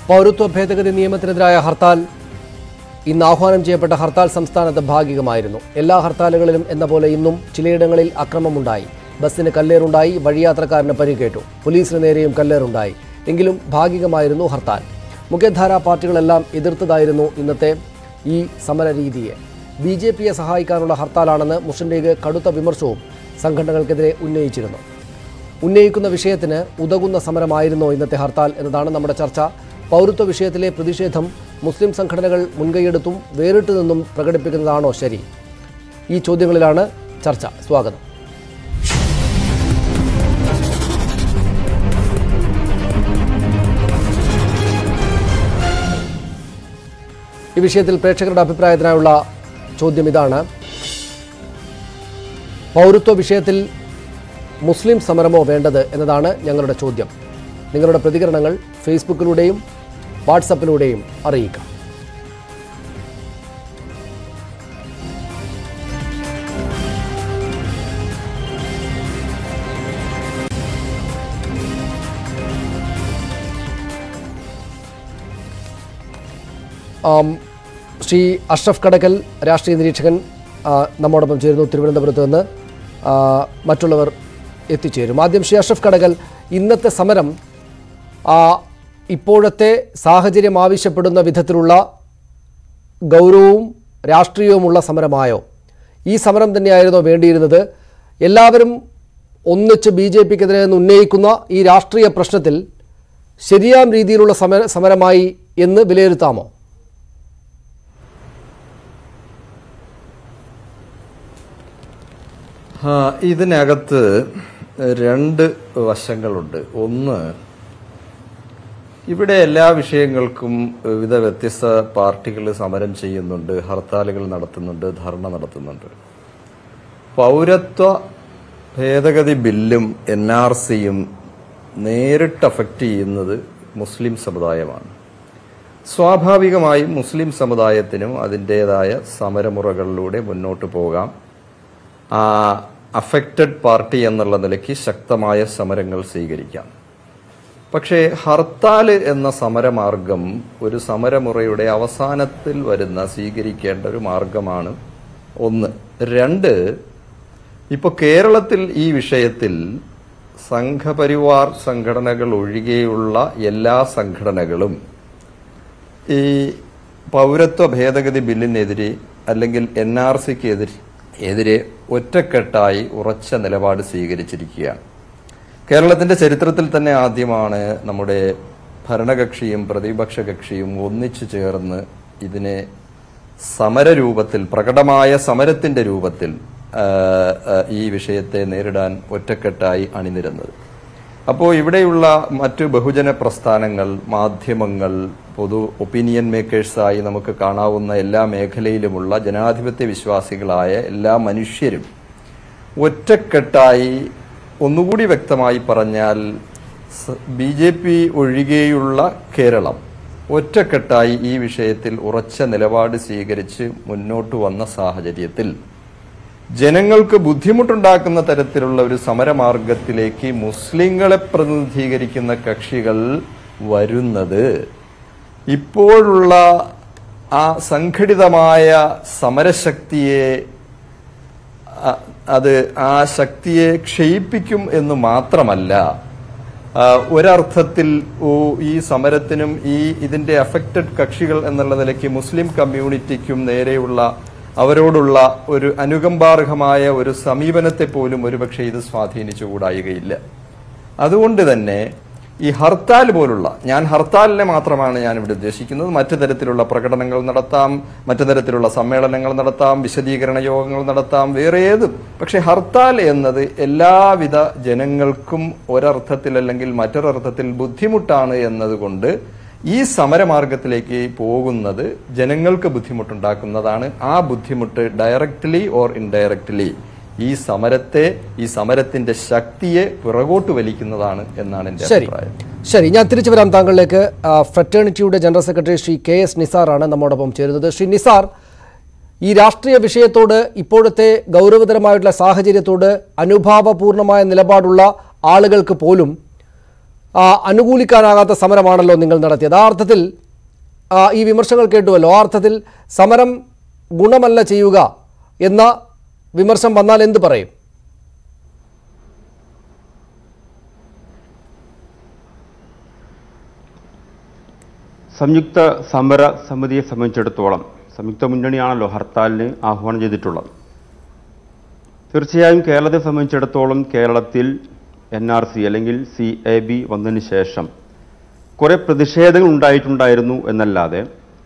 പൗരത്വ ഭേദഗതി നിയമത്തിനെതിരായ ഹർത്താൽ ഇന്ന് ആഹ്വാനം ചെയ്യപ്പെട്ട ഹർത്താൽ സംസ്ഥാനത്ത് ഭാഗികമായിരുന്നു എല്ലാ ഹർത്താലുകളിലും എന്ന പോലെ ഇന്നും ചിലയിടങ്ങളിൽ അക്രമമുണ്ടായി ബസ്സിന് കല്ലേറുണ്ടായി വഴിയാത്രക്കാരന് പരിക്കേറ്റു പോലീസിന് നേരെയും കല്ലേറുണ്ടായി എങ്കിലും ഭാഗികമായിരുന്നു ഹർത്താൽ മുഖ്യധാരാ പാർട്ടികളെല്ലാം എതിർത്തതായിരുന്നു ഇന്നത്തെ ഈ സമര രീതിയെ ബി ജെ പിയെ സഹായിക്കാനുള്ള ഹർത്താലാണെന്ന് മുസ്ലിം ലീഗ് കടുത്ത വിമർശവും സംഘടനകൾക്കെതിരെ ഉന്നയിച്ചിരുന്നു ഉന്നയിക്കുന്ന വിഷയത്തിന് ഉതകുന്ന സമരമായിരുന്നോ ഇന്നത്തെ ഹർത്താൽ എന്നതാണ് നമ്മുടെ ചർച്ച പൗരത്വ വിഷയത്തിലെ പ്രതിഷേധം മുസ്ലിം സംഘടനകൾ മുൻകൈയെടുത്തും വേറിട്ടു നിന്നും പ്രകടിപ്പിക്കുന്നതാണോ ശരി ഈ ചോദ്യങ്ങളിലാണ് ചർച്ച സ്വാഗതം ഈ വിഷയത്തിൽ പ്രേക്ഷകരുടെ അഭിപ്രായത്തിനായുള്ള ചോദ്യം ഇതാണ് പൗരത്വ വിഷയത്തിൽ മുസ്ലിം സമരമോ വേണ്ടത് എന്നതാണ് ഞങ്ങളുടെ ചോദ്യം നിങ്ങളുടെ പ്രതികരണങ്ങൾ ഫേസ്ബുക്കിലൂടെയും വാട്സപ്പിലൂടെയും അറിയിക്കാം ആം, ശ്രീ അഷ്റഫ് കടക്കൽ രാഷ്ട്രീയ നിരീക്ഷകൻ ആ, നമ്മോടൊപ്പം ചേരുന്നു തിരുവനന്തപുരത്ത് നിന്ന് ആ, മറ്റുള്ളവർ എത്തിച്ചേരും ആദ്യം ശ്രീ അഷ്റഫ് കടകൽ ഇന്നത്തെ സമരം ആ, ഇപ്പോഴത്തെ സാഹചര്യം ആവശ്യപ്പെടുന്ന വിധത്തിലുള്ള ഗൗരവവും രാഷ്ട്രീയവുമുള്ള സമരമായോ ഈ സമരം തന്നെയായിരുന്നോ വേണ്ടിയിരുന്നത് എല്ലാവരും ഒന്നിച്ച് ബി ജെ പിക്കെതിരെ നിന്ന് ഉന്നയിക്കുന്ന ഈ രാഷ്ട്രീയ പ്രശ്നത്തിൽ ശരിയാം രീതിയിലുള്ള സമര സമരമായി എന്ന് വിലയിരുത്താമോ ആ, ഇതിനകത്ത് രണ്ട് വശങ്ങളുണ്ട് ഒന്ന് ഇവിടെ എല്ലാ വിഷയങ്ങൾക്കും വിവിധ വ്യത്യസ്ത പാർട്ടികൾ സമരം ചെയ്യുന്നുണ്ട് ഹർത്താലുകൾ നടത്തുന്നുണ്ട് ധർണ നടത്തുന്നുണ്ട് പൗരത്വ ഭേദഗതി ബില്ലും എൻ ആർ സിയും നേരിട്ട് അഫക്റ്റ് ചെയ്യുന്നത് മുസ്ലിം സമുദായമാണ് സ്വാഭാവികമായും മുസ്ലിം സമുദായത്തിനും അതിൻ്റെതായ സമരമുറകളിലൂടെ മുന്നോട്ട് പോകാം ആ അഫക്റ്റഡ് പാർട്ടി എന്നുള്ള നിലയ്ക്ക് ശക്തമായ സമരങ്ങൾ സ്വീകരിക്കാം പക്ഷേ ഹർത്താൽ എന്ന സമരമാർഗം ഒരു സമരമുറയുടെ അവസാനത്തിൽ വരുന്ന സ്വീകരിക്കേണ്ട ഒരു മാർഗമാണ് ഒന്ന് രണ്ട് ഇപ്പോൾ കേരളത്തിൽ ഈ വിഷയത്തിൽ സംഘപരിവാർ സംഘടനകൾ ഒഴികെയുള്ള എല്ലാ സംഘടനകളും ഈ പൗരത്വ ഭേദഗതി ബില്ലിനെതിരെ അല്ലെങ്കിൽ എൻ ആർ സിക്ക് എതിരെ എതിരെ ഒറ്റക്കെട്ടായി ഉറച്ച നിലപാട് സ്വീകരിച്ചിരിക്കുകയാണ് കേരളത്തിന്റെ ചരിത്രത്തിൽ തന്നെ ആദ്യമാണ് നമ്മുടെ ഭരണകക്ഷിയും പ്രതിപക്ഷ കക്ഷിയും ഒന്നിച്ചു ചേർന്ന് ഇതിനെ സമരരൂപത്തിൽ പ്രകടമായ സമരത്തിന്റെ രൂപത്തിൽ ആ, ആ, ഈ വിഷയത്തെ നേരിടാൻ ഒറ്റക്കെട്ടായി അണിനിരുന്നത് അപ്പോൾ ഇവിടെയുള്ള മറ്റു ബഹുജന പ്രസ്ഥാനങ്ങൾ മാധ്യമങ്ങൾ പൊതു ഒപ്പീനിയൻ മേക്കേഴ്സായി നമുക്ക് കാണാവുന്ന എല്ലാ മേഖലയിലുമുള്ള ജനാധിപത്യ വിശ്വാസികളായ എല്ലാ മനുഷ്യരും ഒറ്റക്കെട്ടായി ഒന്നുകൂടി വ്യക്തമായി പറഞ്ഞാൽ ബി ജെ പി ഒഴികെയുള്ള കേരളം ഒറ്റക്കെട്ടായി ഈ വിഷയത്തിൽ ഉറച്ച നിലപാട് സ്വീകരിച്ച് മുന്നോട്ട് വന്ന സാഹചര്യത്തിൽ ജനങ്ങൾക്ക് ബുദ്ധിമുട്ടുണ്ടാക്കുന്ന തരത്തിലുള്ള ഒരു സമരമാർഗത്തിലേക്ക് മുസ്ലിങ്ങളെ പ്രതിനിധീകരിക്കുന്ന കക്ഷികൾ വരുന്നത് ഇപ്പോഴുള്ള ആ സംഘടിതമായ സമരശക്തിയെ അ- അത് ആ ശക്തിയെ ക്ഷയിപ്പിക്കും എന്ന് മാത്രമല്ല ആ, ഒരർത്ഥത്തിൽ ഓ, ഈ സമരത്തിനും ഈ ഇതിന്റെ അഫക്റ്റഡ് കക്ഷികൾ എന്നുള്ള നിലയ്ക്ക് മുസ്ലിം കമ്മ്യൂണിറ്റിക്കും നേരെയുള്ള അവരോടുള്ള ഒരു അനുകമ്പാർഹമായ ഒരു സമീപനത്തെ പോലും ഒരുപക്ഷെ ഇത് സ്വാധീനിച്ചുകൂടായികയില്ല അതുകൊണ്ട് തന്നെ ഈ ഹർത്താൽ പോലുള്ള ഞാൻ ഹർത്താലിനെ മാത്രമാണ് ഞാൻ ഇവിടെ ഉദ്ദേശിക്കുന്നത് മറ്റു തരത്തിലുള്ള പ്രകടനങ്ങൾ നടത്താം മറ്റു തരത്തിലുള്ള സമ്മേളനങ്ങൾ നടത്താം വിശദീകരണ യോഗങ്ങൾ നടത്താം വേറെ ഏതും പക്ഷെ ഹർത്താൽ എന്നത് എല്ലാവിധ ജനങ്ങൾക്കും ഒരർത്ഥത്തിൽ അല്ലെങ്കിൽ മറ്റൊരർത്ഥത്തിൽ ബുദ്ധിമുട്ടാണ് എന്നതുകൊണ്ട് ഈ സമരമാർഗത്തിലേക്ക് പോകുന്നത് ജനങ്ങൾക്ക് ബുദ്ധിമുട്ടുണ്ടാക്കുന്നതാണ് ആ ബുദ്ധിമുട്ട് ഡയറക്റ്റ്ലി ഓർ ഇൻഡയറക്റ്റ്ലി ഈ സമരത്തെ ഈ സമരത്തിന്റെ ശക്തിയെ പിറകോട്ട് വലിക്കുന്നതാണ് എന്നാണ് എന്റെ ശരി അഭിപ്രായം ശരി ഞാൻ തിരിച്ചു വരാം താങ്കളിലേക്ക് ആ, ഫ്രറ്റേണിറ്റിയുടെ general secretary Shri K S നിസാറാണ് നമ്മോടൊപ്പം ചേരുന്നത് ശ്രീ നിസാർ ഈ രാഷ്ട്രീയ വിഷയത്തോട് ഇപ്പോഴത്തെ ഗൗരവതരമായിട്ടുള്ള സാഹചര്യത്തോട് അനുഭാവപൂർണമായ നിലപാടുള്ള ആളുകൾക്ക് പോലും ആ, അനുകൂലിക്കാനാകാത്ത സമരമാണല്ലോ നിങ്ങൾ നടത്തിയത് ആ അർത്ഥത്തിൽ ആ, ഈ വിമർശനങ്ങൾ കേട്ടുവല്ലോ ആ അർത്ഥത്തിൽ സമരം ഗുണമല്ല ചെയ്യുക എന്ന വിമർശനം വന്നാൽ എന്ത് പറയും സംയുക്ത സമര സമിതിയെ സംബന്ധിച്ചിടത്തോളം സംയുക്ത മുന്നണിയാണല്ലോ ഹർത്താലിന് ആഹ്വാനം ചെയ്തിട്ടുള്ളത് തീർച്ചയായും കേരളത്തെ സംബന്ധിച്ചിടത്തോളം കേരളത്തിൽ എൻ ആർ സി അല്ലെങ്കിൽ സി എ ബി വന്നതിന് ശേഷം കുറേ പ്രതിഷേധങ്ങൾ ഉണ്ടായിട്ടുണ്ടായിരുന്നു എന്നല്ലാതെ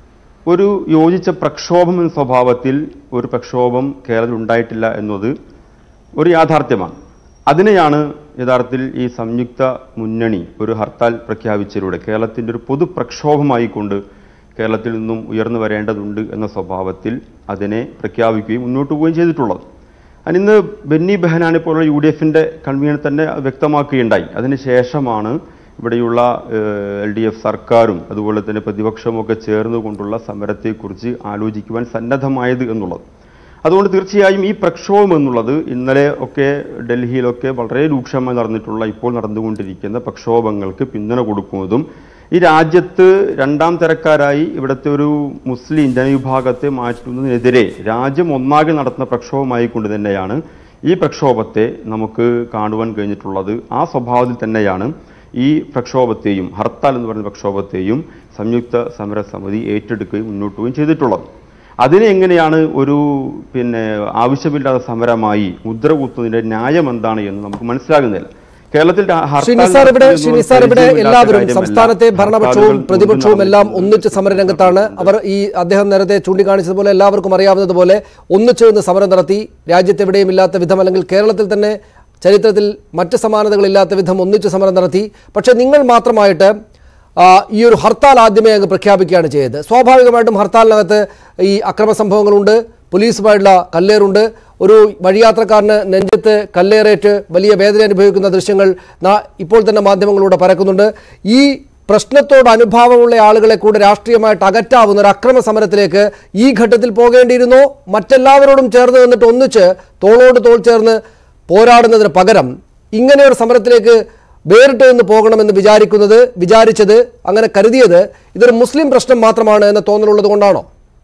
ഒരു യോജിച്ച പ്രക്ഷോഭം എന്ന സ്വഭാവത്തിൽ ഒരു പ്രക്ഷോഭം കേരളത്തിൽ ഉണ്ടായിട്ടില്ല എന്നത് ഒരു യാഥാർത്ഥ്യമാണ് അതിനെയാണ് യഥാർത്ഥത്തിൽ ഈ സംയുക്ത മുന്നണി ഒരു ഹർത്താൽ പ്രഖ്യാപിച്ചതിലൂടെ കേരളത്തിൻ്റെ ഒരു പൊതു പ്രക്ഷോഭമായിക്കൊണ്ട് കേരളത്തിൽ നിന്നും ഉയർന്നു വരേണ്ടതുണ്ട് എന്ന സ്വഭാവത്തിൽ അതിനെ പ്രഖ്യാപിക്കുകയും മുന്നോട്ട് പോവുകയും ചെയ്തിട്ടുള്ളത് അതിന് ബെന്നി ബെഹനാനെ പോലുള്ള യു ഡി എഫിൻ്റെ കൺവീനർ തന്നെ വ്യക്തമാക്കുകയുണ്ടായി അതിനുശേഷമാണ് ഇവിടെയുള്ള എൽ ഡി എഫ് സർക്കാരും അതുപോലെ തന്നെ പ്രതിപക്ഷവും ഒക്കെ ചേർന്നുകൊണ്ടുള്ള സമരത്തെക്കുറിച്ച് ആലോചിക്കുവാൻ സന്നദ്ധമായത് എന്നുള്ളത് അതുകൊണ്ട് തീർച്ചയായും ഈ പ്രക്ഷോഭം എന്നുള്ളത് ഇന്നലെ ഒക്കെ ഡൽഹിയിലൊക്കെ വളരെ രൂക്ഷമായി നടന്നിട്ടുള്ള ഇപ്പോൾ നടന്നുകൊണ്ടിരിക്കുന്ന പ്രക്ഷോഭങ്ങൾക്ക് പിന്തുണ കൊടുക്കുന്നതും ഈ രാജ്യത്ത് രണ്ടാം തരക്കാരായി ഇവിടുത്തെ ഒരു മുസ്ലിം ജനവിഭാഗത്തെ മാറ്റുന്നതിനെതിരെ രാജ്യം ഒന്നാകെ നടത്തുന്ന പ്രക്ഷോഭമായിക്കൊണ്ട് തന്നെയാണ് ഈ പ്രക്ഷോഭത്തെ നമുക്ക് കാണുവാൻ കഴിഞ്ഞിട്ടുള്ളത് ആ സ്വഭാവത്തിൽ തന്നെയാണ് ഈ പ്രക്ഷോഭത്തെയും ഹർത്താൽ എന്ന് പറയുന്ന പ്രക്ഷോഭത്തെയും സംയുക്ത സമരസമിതി ഏറ്റെടുക്കുകയും മുന്നോട്ട് പോവുകയും ചെയ്തിട്ടുള്ളത് അതിനെ എങ്ങനെയാണ് ഒരു പിന്നെ ആവശ്യമില്ലാത്ത സമരമായി മുദ്ര കുത്തുന്നതിന്റെ ന്യായം എന്താണ് എന്ന് നമുക്ക് മനസ്സിലാകുന്നില്ല കേരളത്തിൽ രാ- ഹർത്താൽ ശ്രീ നിസാർ ഇവിടെ നടത്തുന്നത് ശ്രീ നിസാർ ഇവിടെ പരിചയമില്ലാത്ത എല്ലാവരും കാര്യമല്ല. സംസ്ഥാനത്തെ ഭരണപക്ഷവും ഹർത്താലുകൾ പ്രതിപക്ഷവും എല്ലാം നടത്തുന്നു. ഒന്നിച്ച് സമരരംഗത്താണ് അവർ ഈ അദ്ദേഹം നേരത്തെ ചൂണ്ടിക്കാണിച്ചതുപോലെ എല്ലാവർക്കും അറിയാവുന്നതുപോലെ ഒന്നിച്ച് നിന്ന് സമരം നടത്തി രാജ്യത്തെവിടെയും ഇല്ലാത്ത വിധം അല്ലെങ്കിൽ കേരളത്തിൽ തന്നെ ചരിത്രത്തിൽ മറ്റ് സമാനതകളില്ലാത്ത വിധം ഒന്നിച്ച് സമരം നടത്തി പക്ഷേ നിങ്ങൾ മാത്രമായിട്ട് ആ, ഈ ഒരു ഹർത്താൽ ആദ്യമേ അങ്ങ് പ്രഖ്യാപിക്കുകയാണ് ചെയ്തത് സ്വാഭാവികമായിട്ടും ഹർത്താലിനകത്ത് ഈ അക്രമ സംഭവങ്ങളുണ്ട് പോലീസുമായിട്ടുള്ള കല്ലേറുണ്ട് ഒരു വഴിയാത്രക്കാരന് നെഞ്ചത്ത് കല്ലേറേറ്റ് വലിയ വേദന അനുഭവിക്കുന്ന ദൃശ്യങ്ങൾ നാ- ഇപ്പോൾ തന്നെ മാധ്യമങ്ങളിലൂടെ പരക്കുന്നുണ്ട് ഈ പ്രശ്നത്തോട് അനുഭാവമുള്ള ആളുകളെ കൂടെ രാഷ്ട്രീയമായിട്ട് അകറ്റാവുന്ന ഒരു അക്രമ സമരത്തിലേക്ക് ഈ ഘട്ടത്തിൽ പോകേണ്ടിയിരുന്നോ മറ്റെല്ലാവരോടും ചേർന്ന് നിന്നിട്ട് ഒന്നിച്ച് തോളോട് തോൾ ചേർന്ന് പോരാടുന്നതിന് പകരം ഇങ്ങനെ ഒരു സമരത്തിലേക്ക് വേറിട്ട് നിന്ന് പോകണമെന്ന് വിചാരിക്കുന്നത് വിചാരിച്ചത് അങ്ങനെ കരുതിയത് ഇതൊരു മുസ്ലിം പ്രശ്നം മാത്രമാണ് എന്ന തോന്നലുള്ളത് കൊണ്ടാണോ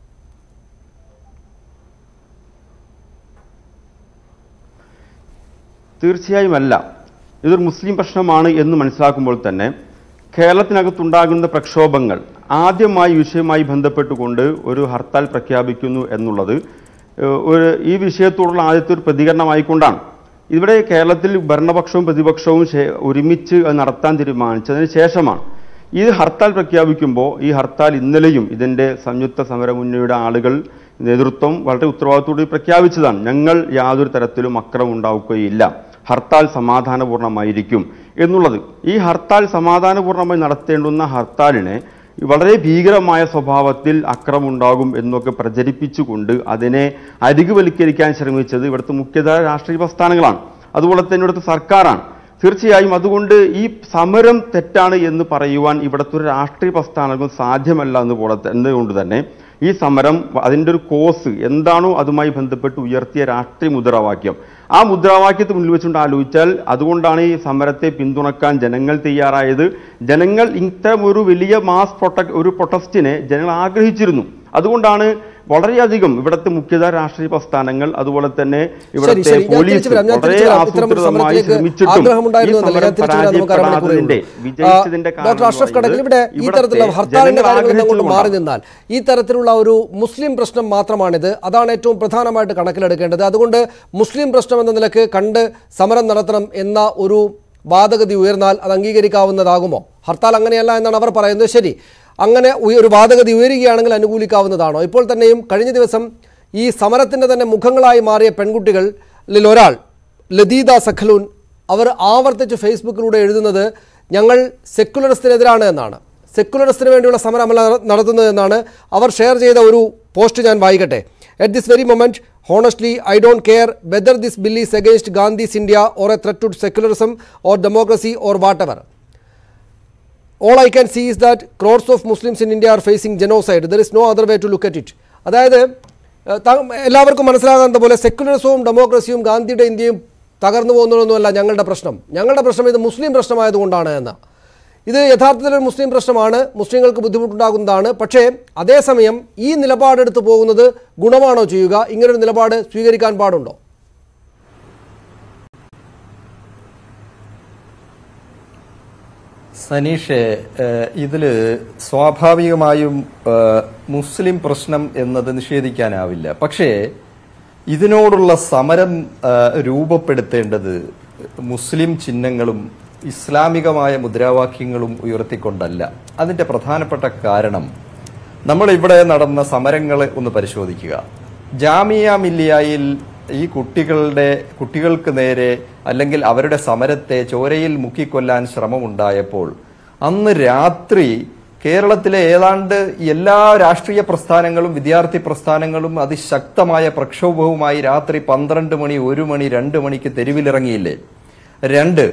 തീർച്ചയായും അല്ല ഇതൊരു മുസ്ലിം പ്രശ്നമാണ് എന്ന് മനസ്സിലാക്കുമ്പോൾ തന്നെ കേരളത്തിനകത്തുണ്ടാകുന്ന പ്രക്ഷോഭങ്ങൾ ആദ്യമായി ഈ വിഷയവുമായി ബന്ധപ്പെട്ടുകൊണ്ട് ഒരു ഹർത്താൽ പ്രഖ്യാപിക്കുന്നു എന്നുള്ളത് ഏഹ്, ഒരു ഈ വിഷയത്തോടുള്ള ആദ്യത്തെ ഒരു പ്രതികരണമായിക്കൊണ്ടാണ് ഇവിടെ കേരളത്തിൽ ഭരണപക്ഷവും പ്രതിപക്ഷവും ശേ- ഒരുമിച്ച് അത് നടത്താൻ തീരുമാനിച്ചതിന് ശേഷമാണ് ഈ ഹർത്താൽ പ്രഖ്യാപിക്കുമ്പോൾ ഈ ഹർത്താൽ ഇന്നലെയും ഇതിൻ്റെ സംയുക്ത സമരമുന്നണിയുടെ ആളുകൾ നേതൃത്വം വളരെ ഉത്തരവാദിത്തോടെ പ്രഖ്യാപിച്ചതാണ് ഞങ്ങൾ യാതൊരു തരത്തിലും അക്രമം ഉണ്ടാവുകയില്ല ഹർത്താൽ സമാധാനപൂർണ്ണമായിരിക്കും എന്നുള്ളത് ഈ ഹർത്താൽ സമാധാനപൂർണ്ണമായി നടത്തേണ്ടുന്ന ഹർത്താലിനെ വളരെ ഭീകരമായ സ്വഭാവത്തിൽ അക്രമം ഉണ്ടാകും എന്നൊക്കെ പ്രചരിപ്പിച്ചുകൊണ്ട് അതിനെ അരികുവൽക്കരിക്കാൻ ശ്രമിച്ചത് ഇവിടുത്തെ മുഖ്യധാര രാഷ്ട്രീയ പ്രസ്ഥാനങ്ങളാണ് അതുപോലെ തന്നെ ഇവിടുത്തെ സർക്കാരാണ് തീർച്ചയായും അതുകൊണ്ട് ഈ സമരം തെറ്റാണ് എന്ന് പറയുവാൻ ഇവിടുത്തെ ഒരു രാഷ്ട്രീയ പ്രസ്ഥാനങ്ങൾ സാധ്യമല്ല എന്ന് പോലെ എന്നതുകൊണ്ട് തന്നെ ഈ സമരം അതിൻ്റെ ഒരു കോസ് എന്താണോ അതുമായി ബന്ധപ്പെട്ട് ഉയർത്തിയ രാഷ്ട്രീയ മുദ്രാവാക്യം ആ മുദ്രാവാക്യത്തെ മുന്നിൽ വെച്ചുകൊണ്ട് ആലോചിച്ചാൽ അതുകൊണ്ടാണ് ഈ സമരത്തെ പിന്തുണക്കാൻ ജനങ്ങൾ തയ്യാറായത് ജനങ്ങൾ ഇത്തരം ഒരു വലിയ മാസ് പ്രൊട്ട ഒരു പ്രൊട്ടസ്റ്റിനെ ജനങ്ങൾ ആഗ്രഹിച്ചിരുന്നു അതുകൊണ്ടാണ് വളരെയധികം ഇവിടുത്തെ മുഖ്യധാര രാഷ്ട്രീയ പ്രസ്ഥാനങ്ങൾ അതുപോലെ തന്നെ ഇവിടുത്തെ ശരി, ഞാൻ പോലീസ് തിരിച്ചു വരാം. ഞാൻ വളരെ തിരിച്ചു വരാം. ഇത്തരം ഒരു ആസൂത്രിതമായി സമരത്തിലേക്ക് ശ്രമിച്ചിട്ടും ഈ ആഗ്രഹമുണ്ടായിരുന്നു എന്നല്ല. സമരം ഞാൻ തിരിച്ചു വരാം. നമുക്ക് അരമണിക്കൂറേ പരാജയപ്പെടാത്തതിന്റെ ഉള്ളൂ. വിജയിച്ചതിന്റെ ആ, ഡോക്ടർ അഷ്റഫ് കാരണം കടകിൽ ഇവിടെ ഈ ഇവിടുത്തെ തരത്തിലുള്ള ഹർത്താലിന്റെ ജനങ്ങൾ കാര്യങ്ങൾ അങ്ങോട്ട് മാറി ആഗ്രഹിച്ചതുകൊണ്ടാണ്. നിന്നാൽ ഈ തരത്തിലുള്ള ഒരു മുസ്ലിം പ്രശ്നം മാത്രമാണിത് അതാണ് ഏറ്റവും പ്രധാനമായിട്ട് കണക്കിലെടുക്കേണ്ടത് അതുകൊണ്ട് മുസ്ലിം പ്രശ്നം എന്ന നിലക്ക് കണ്ട് സമരം നടത്തണം എന്ന ഒരു വാദഗതി ഉയർന്നാൽ അത് അംഗീകരിക്കാവുന്നതാകുമോ ഹർത്താൽ അങ്ങനെയല്ല എന്നാണ് അവർ പറയുന്നത് ശരി അങ്ങനെ ഉയ- ഒരു വാദഗതി ഉയരുകയാണെങ്കിൽ അനുകൂലിക്കാവുന്നതാണോ ഇപ്പോൾ തന്നെയും കഴിഞ്ഞ ദിവസം ഈ സമരത്തിൻ്റെ തന്നെ മുഖങ്ങളായി മാറിയ പെൺകുട്ടികളിൽ ഒരാൾ ലതീദ സഖലൂൻ അവർ ആവർത്തിച്ച് ഫേസ്ബുക്കിലൂടെ എഴുതുന്നത് ഞങ്ങൾ സെക്കുലറിസ്റ്റിനെതിരാണ് എന്നാണ് സെക്കുലറിസ്റ്റിന് വേണ്ടിയുള്ള സമരമല്ല നട- നടത്തുന്നത് എന്നാണ് അവർ ഷെയർ ചെയ്ത ഒരു പോസ്റ്റ് ഞാൻ വായിക്കട്ടെ at this very moment honestly I don't care whether this bill is against Gandhi's India or a threat to secularism or democracy or whatever all I can see is that crores of Muslims in India are facing genocide. There is no other way to look at it. അതായത് ഏഹ്, ത- എല്ലാവർക്കും മനസ്സിലാകാത്ത പോലെ സെക്യുലറിസവും ഡെമോക്രസിയും ഗാന്ധിയുടെ ഇന്ത്യയും തകർന്നു പോകുന്നതൊന്നുമല്ല ഞങ്ങളുടെ പ്രശ്നം ഞങ്ങളുടെ പ്രശ്നം ഇത് മുസ്ലിം പ്രശ്നമായതുകൊണ്ടാണ് എന്ന് ഇത് യഥാർത്ഥത്തിൽ ഒരു മുസ്ലിം പ്രശ്നമാണ് മുസ്ലിങ്ങൾക്ക് ബുദ്ധിമുട്ടുണ്ടാകുന്നതാണ് പക്ഷേ അതേസമയം ഈ നിലപാടെടുത്ത് പോകുന്നത് ഗുണമാണോ ചെയ്യുക ഇങ്ങനൊരു നിലപാട് സ്വീകരിക്കാൻ പാടുണ്ടോ സനീഷെ ഏഹ്, ഇതില് സ്വാഭാവികമായും ഏഹ്, മുസ്ലിം പ്രശ്നം എന്നത് നിഷേധിക്കാനാവില്ല പക്ഷേ ഇതിനോടുള്ള സമരം ഏഹ്, രൂപപ്പെടുത്തേണ്ടത് മുസ്ലിം ചിഹ്നങ്ങളും ഇസ്ലാമികമായ മുദ്രാവാക്യങ്ങളും ഉയർത്തിക്കൊണ്ടല്ല അതിന്റെ പ്രധാനപ്പെട്ട കാരണം നമ്മൾ ഇവിടെ നടന്ന സമരങ്ങളെ ഒന്ന് പരിശോധിക്കുക ജാമിയ മില്ലിയായിൽ ഈ കുട്ടികളുടെ കുട്ടികൾക്ക് നേരെ അല്ലെങ്കിൽ അവരുടെ സമരത്തെ ചോരയിൽ മുക്കിക്കൊല്ലാൻ ശ്രമമുണ്ടായപ്പോൾ അന്ന് രാത്രി കേരളത്തിലെ ഏതാണ്ട് എല്ലാ രാഷ്ട്രീയ പ്രസ്ഥാനങ്ങളും വിദ്യാർത്ഥി പ്രസ്ഥാനങ്ങളും അതിശക്തമായ പ്രക്ഷോഭവുമായി രാത്രി പന്ത്രണ്ട് മണി ഒരു മണി രണ്ട് മണിക്ക് തെരുവിലിറങ്ങിയില്ലേ രണ്ട്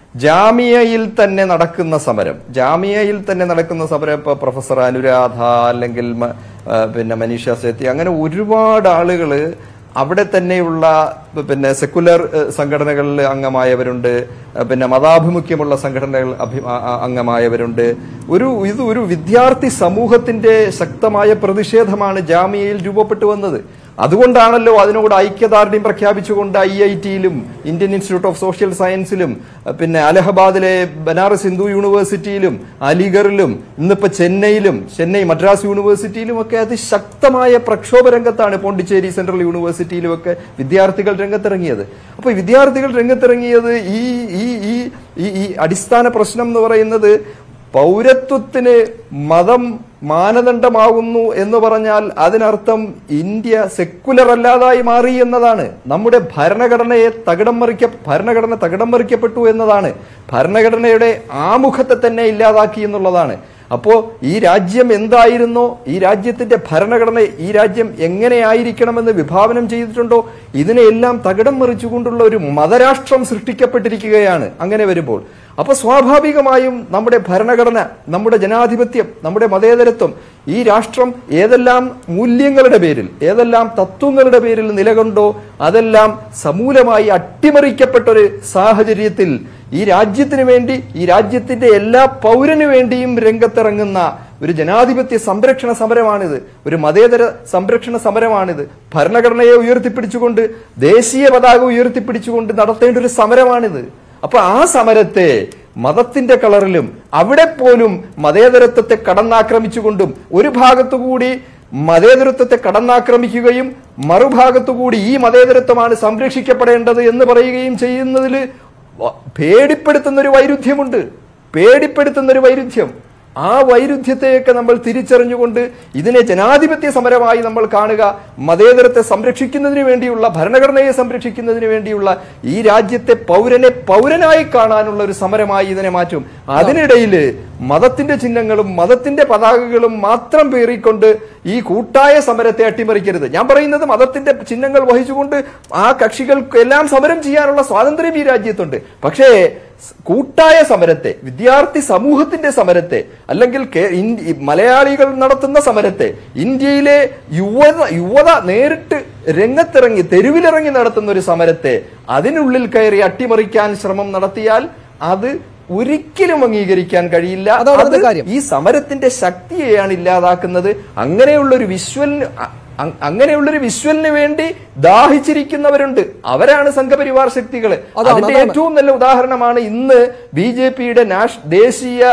ജാമിയയിൽ തന്നെ നടക്കുന്ന സമരം ജാമിയയിൽ തന്നെ നടക്കുന്ന സമരം ഇപ്പൊ പ്രൊഫസർ അനുരാധ അല്ലെങ്കിൽ മ- ആ, പിന്നെ മനീഷ സേത്തി അങ്ങനെ ഒരുപാട് ആളുകള് അവിടെ തന്നെയുള്ള പിന്നെ സെക്കുലർ ഏഹ്, സംഘടനകളിൽ അംഗമായവരുണ്ട് ഏഹ്, പിന്നെ മതാഭിമുഖ്യമുള്ള സംഘടനകൾ അഭി- ആ- ആ- അംഗമായവരുണ്ട് ഒരു ഇത് ഒരു വിദ്യാർത്ഥി സമൂഹത്തിന്റെ ശക്തമായ പ്രതിഷേധമാണ് ജാമിയയിൽ രൂപപ്പെട്ടു വന്നത് അതുകൊണ്ടാണല്ലോ അതിനോട് ഐക്യദാർഢ്യം പ്രഖ്യാപിച്ചുകൊണ്ട് ഐ ഐ ടിയിലും ഇന്ത്യൻ ഇൻസ്റ്റിറ്റ്യൂട്ട് ഓഫ് സോഷ്യൽ സയൻസിലും അഹ് പിന്നെ അലഹബാദിലെ ബനാറസ് ഹിന്ദു യൂണിവേഴ്സിറ്റിയിലും അലിഗറിലും ഇന്നിപ്പോ ചെന്നൈയിലും ചെന്നൈ മദ്രാസ് യൂണിവേഴ്സിറ്റിയിലും ഒക്കെ അതിശക്തമായ പ്രക്ഷോഭ രംഗത്താണ് പോണ്ടിച്ചേരി സെൻട്രൽ യൂണിവേഴ്സിറ്റിയിലും ഒക്കെ വിദ്യാർത്ഥികൾ രംഗത്തിറങ്ങിയത് അപ്പൊ ഈ വിദ്യാർത്ഥികൾ രംഗത്തിറങ്ങിയത് ഈ ഈ ഈ ഈ- ഈ അടിസ്ഥാന പ്രശ്നം എന്ന് പറയുന്നത് പൗരത്വത്തിന് മതം മാനദണ്ഡമാകുന്നു എന്ന് പറഞ്ഞാൽ അതിനർത്ഥം ഇന്ത്യ സെക്കുലർ അല്ലാതായി മാറി എന്നതാണ് നമ്മുടെ ഭരണഘടനയെ തകിടം മറിക്ക ഭരണഘടന തകിടം മറിക്കപ്പെട്ടു എന്നതാണ് ഭരണഘടനയുടെ ആമുഖത്തെ തന്നെ ഇല്ലാതാക്കി എന്നുള്ളതാണ് അപ്പോ ഈ രാജ്യം എന്തായിരുന്നോ ഈ രാജ്യത്തിന്റെ ഭരണഘടന ഈ രാജ്യം എങ്ങനെയായിരിക്കണമെന്ന് വിഭാവനം ചെയ്തിട്ടുണ്ടോ ഇതിനെയെല്ലാം തകിടം മറിച്ചുകൊണ്ടുള്ള ഒരു മതരാഷ്ട്രം സൃഷ്ടിക്കപ്പെട്ടിരിക്കുകയാണ് അങ്ങനെ വരുമ്പോൾ അപ്പൊ സ്വാഭാവികമായും നമ്മുടെ ഭരണഘടന നമ്മുടെ ജനാധിപത്യം നമ്മുടെ മതേതരത്വം ഈ രാഷ്ട്രം ഏതെല്ലാം മൂല്യങ്ങളുടെ പേരിൽ ഏതെല്ലാം തത്വങ്ങളുടെ പേരിൽ നിലകൊണ്ടോ അതെല്ലാം സമൂലമായി അട്ടിമറിക്കപ്പെട്ട ഒരു സാഹചര്യത്തിൽ ഈ രാജ്യത്തിന് വേണ്ടി ഈ രാജ്യത്തിന്റെ എല്ലാ പൗരനു വേണ്ടിയും രംഗത്തിറങ്ങുന്ന ഒരു ജനാധിപത്യ സംരക്ഷണ സമരമാണിത് ഒരു മതേതര സംരക്ഷണ സമരമാണിത് ഭരണഘടനയെ ഉയർത്തിപ്പിടിച്ചുകൊണ്ട് ദേശീയ പതാക ഉയർത്തിപ്പിടിച്ചുകൊണ്ട് നടത്തേണ്ട ഒരു സമരമാണിത് അപ്പൊ ആ സമരത്തെ മതത്തിന്റെ കളറിലും അവിടെ പോലും മതേതരത്വത്തെ കടന്നാക്രമിച്ചുകൊണ്ടും ഒരു ഭാഗത്തുകൂടി മതേതരത്വത്തെ കടന്നാക്രമിക്കുകയും മറുഭാഗത്തുകൂടി ഈ മതേതരത്വമാണ് സംരക്ഷിക്കപ്പെടേണ്ടത് എന്ന് പറയുകയും ചെയ്യുന്നതിൽ വ- പേടിപ്പെടുത്തുന്ന ഒരു വൈരുദ്ധ്യമുണ്ട് പേടിപ്പെടുത്തുന്ന ഒരു വൈരുദ്ധ്യം ആ വൈരുദ്ധ്യത്തെയൊക്കെ നമ്മൾ തിരിച്ചറിഞ്ഞുകൊണ്ട് ഇതിനെ ജനാധിപത്യ സമരമായി നമ്മൾ കാണുക മതേതരത്തെ സംരക്ഷിക്കുന്നതിന് വേണ്ടിയുള്ള ഭരണഘടനയെ സംരക്ഷിക്കുന്നതിന് വേണ്ടിയുള്ള ഈ രാജ്യത്തെ പൗരനെ പൗരനായി കാണാനുള്ള ഒരു സമരമായി ഇതിനെ മാറ്റും അതിനിടയിൽ മതത്തിന്റെ ചിഹ്നങ്ങളും മതത്തിന്റെ പതാകകളും മാത്രം പേറിക്കൊണ്ട് ഈ കൂട്ടായ സമരത്തെ അട്ടിമറിക്കരുത് ഞാൻ പറയുന്നത് മതത്തിന്റെ ചിഹ്നങ്ങൾ വഹിച്ചുകൊണ്ട് ആ കക്ഷികൾക്ക് എല്ലാം സമരം ചെയ്യാനുള്ള സ്വാതന്ത്ര്യം ഈ രാജ്യത്തുണ്ട് പക്ഷേ സ് കൂട്ടായ സമരത്തെ വിദ്യാർത്ഥി സമൂഹത്തിന്റെ സമരത്തെ അല്ലെങ്കിൽ കേ- ഇൻ- ഈ മലയാളികൾ നടത്തുന്ന സമരത്തെ ഇന്ത്യയിലെ യുവത യുവത നേരിട്ട് രംഗത്തിറങ്ങി തെരുവിലിറങ്ങി നടത്തുന്ന ഒരു സമരത്തെ അതിനുള്ളിൽ കയറി അട്ടിമറിക്കാൻ ശ്രമം നടത്തിയാൽ അത് ഒരിക്കലും അംഗീകരിക്കാൻ കഴിയില്ല അതാണ് അത് അതിന്റെ കാര്യം. ഈ സമരത്തിന്റെ ശക്തിയെയാണ് ഇല്ലാതാക്കുന്നത് അങ്ങനെയുള്ള ഒരു വിഷ്വലിന് അ- അ- അങ്ങനെയുള്ള ഒരു വിഷ്വലിന് വേണ്ടി ദാഹിച്ചിരിക്കുന്നവരുണ്ട് അവരാണ് സംഘപരിവാർ ശക്തികൾ അതാണ്, അതിന്റെ അതാണ്. ഏറ്റവും നല്ല ഉദാഹരണമാണ് ഇന്ന് ബി ജെ പിയുടെ ദേശീയ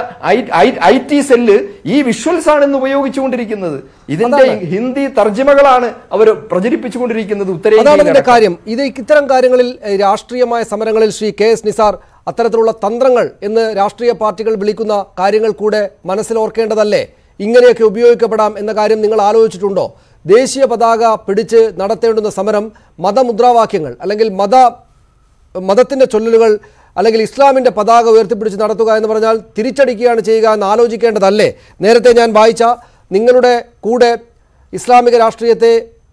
ഐ ടി സെല്ല് ഈ വിഷ്വൽസ് ആണ് ഇന്ന് ഉപയോഗിച്ചുകൊണ്ടിരിക്കുന്നത് ഇതിന്റെ അതാണ്. ഹിന്ദി തർജ്ജിമകളാണ് അവർ പ്രചരിപ്പിച്ചുകൊണ്ടിരിക്കുന്നത് അതാണ് അതിന്റെ ഉത്തരേന്ത്യയിൽ കാര്യം ഇത് ഇത്തരം കാര്യങ്ങളിൽ ഏഹ്, രാഷ്ട്രീയമായ സമരങ്ങളിൽ ശ്രീ കെ എസ് നിസാർ അത്തരത്തിലുള്ള തന്ത്രങ്ങൾ എന്ന് രാഷ്ട്രീയ പാർട്ടികൾ വിളിക്കുന്ന കാര്യങ്ങൾ കൂടെ മനസ്സിൽ ഓർക്കേണ്ടതല്ലേ ഇങ്ങനെയൊക്കെ ഉപയോഗിക്കപ്പെടാം എന്ന കാര്യം നിങ്ങൾ ആലോചിച്ചിട്ടുണ്ടോ ദേശീയ പതാക പിടിച്ച് നടത്തേണ്ടുന്ന സമരം മതമുദ്രാവാക്യങ്ങൾ അല്ലെങ്കിൽ മത മതത്തിന്റെ ചൊല്ലലുകൾ അല്ലെങ്കിൽ ഇസ്ലാമിന്റെ പതാക ഉയർത്തിപ്പിടിച്ച് നടത്തുക എന്ന് പറഞ്ഞാൽ തിരിച്ചടിക്കുകയാണ് ചെയ്യുക എന്ന് ആലോചിക്കേണ്ടതല്ലേ നേരത്തെ ഞാൻ വായിച്ച നിങ്ങളുടെ കൂടെ ഇസ്ലാമിക രാഷ്ട്രീയത്തെ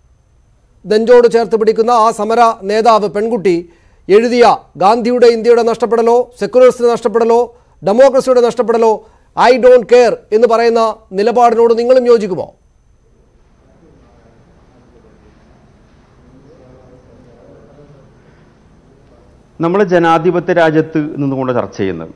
നെഞ്ചോട് ചേർത്ത് പിടിക്കുന്ന ആ സമര നേതാവ് പെൺകുട്ടി എഴുതിയ ഗാന്ധിയുടെ ഇന്ത്യയുടെ നഷ്ടപ്പെടലോ സെക്യുലറിസ്റ്റിന്റെ നഷ്ടപ്പെടലോ ഡെമോക്രസിയുടെ നഷ്ടപ്പെടലോ ഐ ഡോണ്ട് കെയർ എന്ന് പറയുന്ന നിലപാടിനോട് നിങ്ങളും യോജിക്കുമോ നമ്മൾ ജനാധിപത്യ രാജ്യത്ത് നിന്നുകൊണ്ട് ചർച്ച ചെയ്യുന്നത്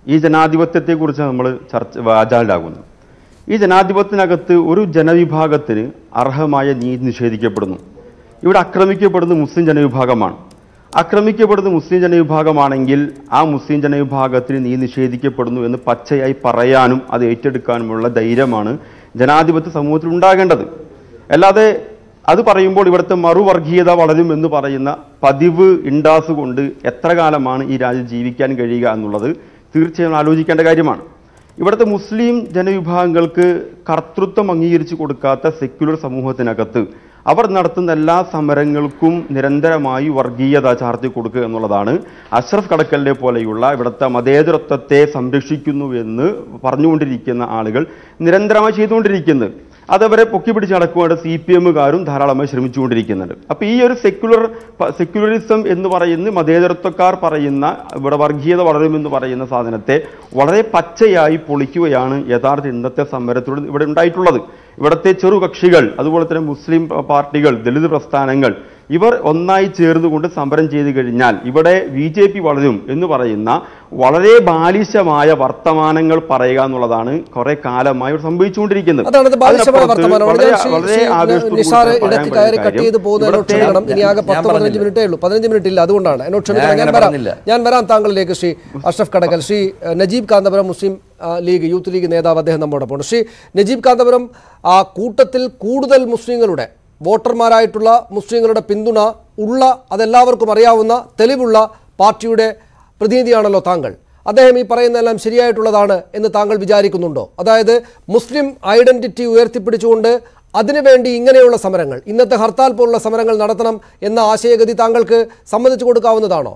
ഈ ജനാധിപത്യത്തെക്കുറിച്ച് നമ്മൾ ചർച്ച വാചാലാകുന്നത് ഈ ജനാധിപത്യത്തിനകത്ത് ഒരു ജനവിഭാഗത്തിന് അർഹമായ നീതി നിഷേധിക്കപ്പെടുന്നു ഇവിടെ ആക്രമിക്കപ്പെടുന്ന മുസ്ലിം ജനവിഭാഗമാണ് ആക്രമിക്കപ്പെടുന്ന മുസ്ലിം ജനവിഭാഗമാണെങ്കിൽ ആ മുസ്ലിം ജനവിഭാഗത്തിന് നീതി നിഷേധിക്കപ്പെടുന്നു എന്ന് പച്ചയായി പറയാനും അത് ഏറ്റെടുക്കാനുമുള്ള ധൈര്യമാണ് ജനാധിപത്യ സമൂഹത്തിൽ ഉണ്ടാകേണ്ടത് അല്ലാതെ അത് പറയുമ്പോൾ ഇവിടുത്തെ മറുവർഗീയത വളരും എന്ന് പറയുന്ന പതിവ് ഇണ്ടാസ് കൊണ്ട് എത്ര കാലമാണ് ഈ രാജ്യം ജീവിക്കാൻ കഴിയുക എന്നുള്ളത് തീർച്ചയായും ആലോചിക്കേണ്ട കാര്യമാണ് ഇവിടുത്തെ മുസ്ലിം ജനവിഭാഗങ്ങൾക്ക് കർത്തൃത്വം അംഗീകരിച്ചു കൊടുക്കാത്ത സെക്യുലർ സമൂഹത്തിനകത്ത് അവർ നടത്തുന്ന എല്ലാ സമരങ്ങൾക്കും നിരന്തരമായി വർഗീയത ചാർത്തി കൊടുക്കുക എന്നുള്ളതാണ് അഷ്റഫ് കടക്കലിനെ പോലെയുള്ള ഇവിടുത്തെ മതേതരത്വത്തെ സംരക്ഷിക്കുന്നു എന്ന് പറഞ്ഞുകൊണ്ടിരിക്കുന്ന ആളുകൾ നിരന്തരമായി ചെയ്തുകൊണ്ടിരിക്കുന്നത് അതവരെ പൊക്കി പിടിച്ച് നടക്കുവാണ്ട് സി പി എമ്മുകാരും ധാരാളമായി ശ്രമിച്ചുകൊണ്ടിരിക്കുന്നുണ്ട് അപ്പോൾ ഈ ഒരു സെക്യുലർ സെക്യുലറിസം എന്ന് പറയുന്ന മതേതരത്വക്കാർ പറയുന്ന ഇവിടെ വർഗീയത വളരുമെന്ന് പറയുന്ന സാധനത്തെ വളരെ പച്ചയായി പൊളിക്കുകയാണ് യഥാർത്ഥ ഇന്നത്തെ സമരത്തിലൂടെ ഇവിടെ ഉണ്ടായിട്ടുള്ളത് ഇവിടുത്തെ ചെറുകക്ഷികൾ അതുപോലെ തന്നെ മുസ്ലിം പാർട്ടികൾ ദളിത് പ്രസ്ഥാനങ്ങൾ ഇവർ ഒന്നായി ചേർന്നുകൊണ്ട് സമരം ചെയ്തു കഴിഞ്ഞാൽ ഇവിടെ ബി ജെ പി വളരും എന്ന് പറയുന്ന വളരെ ബാലിശമായ വർത്തമാനങ്ങൾ പറയുക എന്നുള്ളതാണ് കുറെ കാലമായി ഇവിടെ സംഭവിച്ചുകൊണ്ടിരിക്കുന്നത് അതാണ് ഇത് ബാലിശമായ അതിനപ്പുറത്ത് വർത്തമാനമാണ് വളരെ- ഞാൻ ശ്രീ- വളരെ ശ്രീ ആവേശത്തോടു കൂടി നിസാർ പറയാൻ ഇടയ്ക്ക് പറയുന്ന കയറി കട്ട് കാര്യം ചെയ്ത് പോകുന്ന എന്നോട് ഇവിടുത്തെ- ക്ഷമിക്കണം ഇനി ആകെ ഞാൻ പത്ത് പതിനഞ്ച് പറഞ്ഞില്ല. മിനിറ്റേ ഉള്ളൂ പതിനഞ്ച് മിനിറ്റ് ഇല്ല അതുകൊണ്ടാണ് എന്നോട് ക്ഷമിക്കണം ഞാൻ അങ്ങനെ വരാം പറഞ്ഞില്ല. ഞാൻ വരാം താങ്കളിലേക്ക് ശ്രീ അഷ്റഫ് കടക്കൽ ശ്രീ അഹ്, നജീബ് കാന്തപുരം മുസ്ലിം ആ, ലീഗ് യൂത്ത് ലീഗ് നേതാവ് അദ്ദേഹം നമ്മോടൊപ്പം ഉണ്ട് ശ്രീ നജീബ് കാന്തപുരം ആ കൂട്ടത്തിൽ കൂടുതൽ മുസ്ലിങ്ങളുടെ വോട്ടർമാരായിട്ടുള്ള മുസ്ലിങ്ങളുടെ പിന്തുണ ഉള്ള അതെല്ലാവർക്കും അറിയാവുന്ന തെളിവുള്ള പാർട്ടിയുടെ പ്രതിനിധിയാണല്ലോ താങ്കൾ അദ്ദേഹം ഈ പറയുന്നതെല്ലാം ശരിയായിട്ടുള്ളതാണ് എന്ന് താങ്കൾ വിചാരിക്കുന്നുണ്ടോ അതായത് മുസ്ലിം ഐഡന്റിറ്റി ഉയർത്തിപ്പിടിച്ചുകൊണ്ട് അതിനുവേണ്ടി ഇങ്ങനെയുള്ള സമരങ്ങൾ ഇന്നത്തെ ഹർത്താൽ പോലുള്ള സമരങ്ങൾ നടത്തണം എന്ന ആശയഗതി താങ്കൾക്ക് സമ്മതിച്ചു കൊടുക്കാവുന്നതാണോ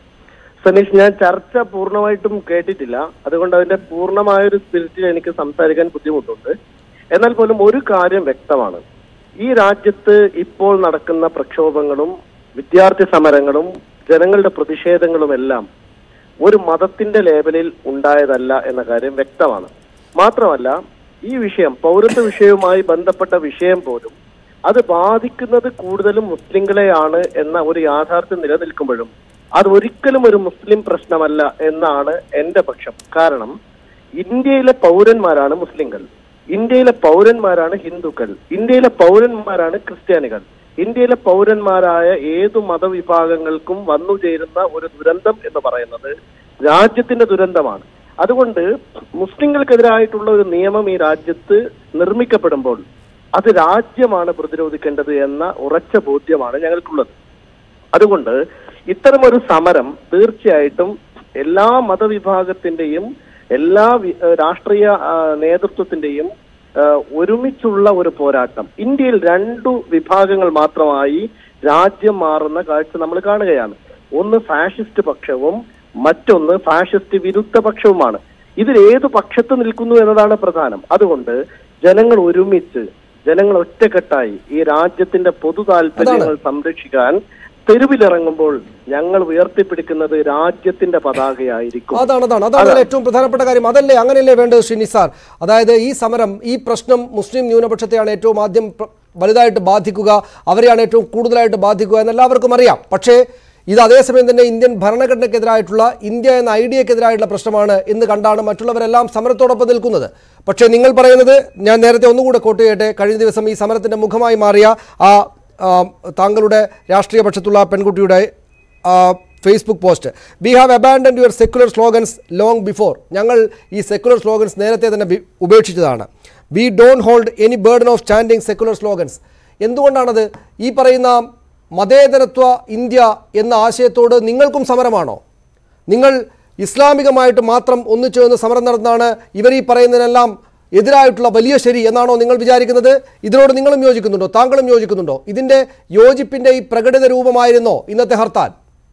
സനീഷ് ഞാൻ ചർച്ച പൂർണ്ണമായിട്ടും കേട്ടിട്ടില്ല അതുകൊണ്ട് അതിന്റെ പൂർണ്ണമായൊരു സ്പിരിറ്റിൽ എനിക്ക് സംസാരിക്കാൻ ബുദ്ധിമുട്ടുണ്ട് എന്നാൽ പോലും ഒരു കാര്യം വ്യക്തമാണ് ഈ രാജ്യത്ത് ഇപ്പോൾ നടക്കുന്ന പ്രക്ഷോഭങ്ങളും വിദ്യാർത്ഥി സമരങ്ങളും ജനങ്ങളുടെ പ്രതിഷേധങ്ങളുമെല്ലാം ഒരു മതത്തിന്റെ ലേബലിൽ ഉണ്ടായതല്ല എന്ന കാര്യം വ്യക്തമാണ് മാത്രമല്ല ഈ വിഷയം പൗരത്വ വിഷയവുമായി ബന്ധപ്പെട്ട വിഷയം പോലും അത് ബാധിക്കുന്നത് കൂടുതലും മുസ്ലിങ്ങളെയാണ് എന്ന ഒരു യാഥാർത്ഥ്യം നിലനിൽക്കുമ്പോഴും അത് ഒരിക്കലും ഒരു മുസ്ലിം പ്രശ്നമല്ല എന്നാണ് എന്റെ പക്ഷം കാരണം ഇന്ത്യയിലെ പൗരന്മാരാണ് മുസ്ലിങ്ങൾ ഇന്ത്യയിലെ പൗരന്മാരാണ് ഹിന്ദുക്കൾ ഇന്ത്യയിലെ പൗരന്മാരാണ് ക്രിസ്ത്യാനികൾ ഇന്ത്യയിലെ പൗരന്മാരായ ഏതു മതവിഭാഗങ്ങൾക്കും വന്നു ചേരുന്ന ഒരു ദുരന്തം എന്ന് പറയുന്നത് രാജ്യത്തിന്റെ ദുരന്തമാണ് അതുകൊണ്ട് മുസ്ലിങ്ങൾക്കെതിരായിട്ടുള്ള ഒരു നിയമം ഈ രാജ്യത്ത് നിർമ്മിക്കപ്പെടുമ്പോൾ അത് രാജ്യമാണ് പ്രതിരോധിക്കേണ്ടത് എന്ന ഉറച്ച ബോധ്യമാണ് ഞങ്ങൾക്കുള്ളത് അതുകൊണ്ട് ഇത്തരമൊരു സമരം തീർച്ചയായിട്ടും എല്ലാ മതവിഭാഗത്തിന്റെയും എല്ലാ വി- ഏഹ് രാഷ്ട്രീയ ആ, നേതൃത്വത്തിന്റെയും ആ, ഒരുമിച്ചുള്ള ഒരു പോരാട്ടം ഇന്ത്യയിൽ രണ്ടു വിഭാഗങ്ങൾ മാത്രമായി രാജ്യം മാറുന്ന കാഴ്ച നമ്മൾ കാണുകയാണ് ഒന്ന് ഫാഷിസ്റ്റ് പക്ഷവും മറ്റൊന്ന് ഫാഷിസ്റ്റ് വിരുദ്ധ പക്ഷവുമാണ് ഇതിൽ ഏത് പക്ഷത്ത് നിൽക്കുന്നു എന്നതാണ് പ്രധാനം അതുകൊണ്ട് ജനങ്ങൾ ഒരുമിച്ച് ജനങ്ങൾ ഒറ്റക്കെട്ടായി ഈ രാജ്യത്തിന്റെ പൊതു താല്പര്യങ്ങൾ സംരക്ഷിക്കാൻ തെരുവിലിറങ്ങുമ്പോൾ ഞങ്ങൾ ഉയർത്തിപ്പിടിക്കുന്നത് രാജ്യത്തിന്റെ പതാകയായിരിക്കും അതാണ് അതാണ് അതാണ് അതിലെ ഏറ്റവും പ്രധാനപ്പെട്ട കാര്യം അതല്ലേ അങ്ങനെയല്ലേ വേണ്ടത് ശ്രീ നിസാർ അതായത് ഈ സമരം ഈ പ്രശ്നം മുസ്ലിം ന്യൂനപക്ഷത്തെയാണ് ഏറ്റവും ആദ്യം പ്ര- വലുതായിട്ട് ബാധിക്കുക അവരെയാണ് ഏറ്റവും കൂടുതലായിട്ട് ബാധിക്കുക എന്ന് എല്ലാവർക്കും അറിയാം പക്ഷേ ഇത് അതേസമയം തന്നെ ഇന്ത്യൻ ഭരണഘടനയ്ക്കെതിരായിട്ടുള്ള ഇന്ത്യ എന്ന ഐഡിയക്കെതിരായിട്ടുള്ള പ്രശ്നമാണ് എന്ന് കണ്ടാണ് മറ്റുള്ളവരെല്ലാം സമരത്തോടൊപ്പം നിൽക്കുന്നത് പക്ഷേ നിങ്ങൾ പറയുന്നത് ഞാൻ നേരത്തെ ഒന്നുകൂടെ കോട്ട് ചെയ്യട്ടെ കഴിഞ്ഞ ദിവസം ഈ സമരത്തിന്റെ മുഖമായി മാറിയ ആ ആ, താങ്കളുടെ രാഷ്ട്രീയ പക്ഷത്തുള്ള പെൺകുട്ടിയുടെ ആ, Facebook post we have abandoned your secular slogans long before ഞങ്ങൾ ഈ സെക്യുലർ സ്ലോഗൻസ് നേരത്തെ തന്നെ ബി- ഉപേക്ഷിച്ചതാണ് we don't hold any burden of standing secular slogans എന്തുകൊണ്ടാണത് ഈ പറയുന്ന മതേതരത്വ ഇന്ത്യ എന്ന ആശയത്തോട് നിങ്ങൾക്കും സമരമാണോ നിങ്ങൾ ഇസ്ലാമികമായിട്ട് മാത്രം ഒന്നിച്ചു നിന്ന് സമരം നടന്നാണ് ഇവർ ഈ പറയുന്നതിനെല്ലാം എതിരായിട്ടുള്ള വലിയ ശരി എന്നാണോ നിങ്ങൾ വിചാരിക്കുന്നത് ഇതിനോട് നിങ്ങളും യോജിക്കുന്നുണ്ടോ താങ്കളും യോജിക്കുന്നുണ്ടോ ഇതിന്റെ യോജിപ്പിന്റെ ഈ പ്രകടിത രൂപമായിരുന്നോ ഇന്നത്തെ ഹർത്താൽ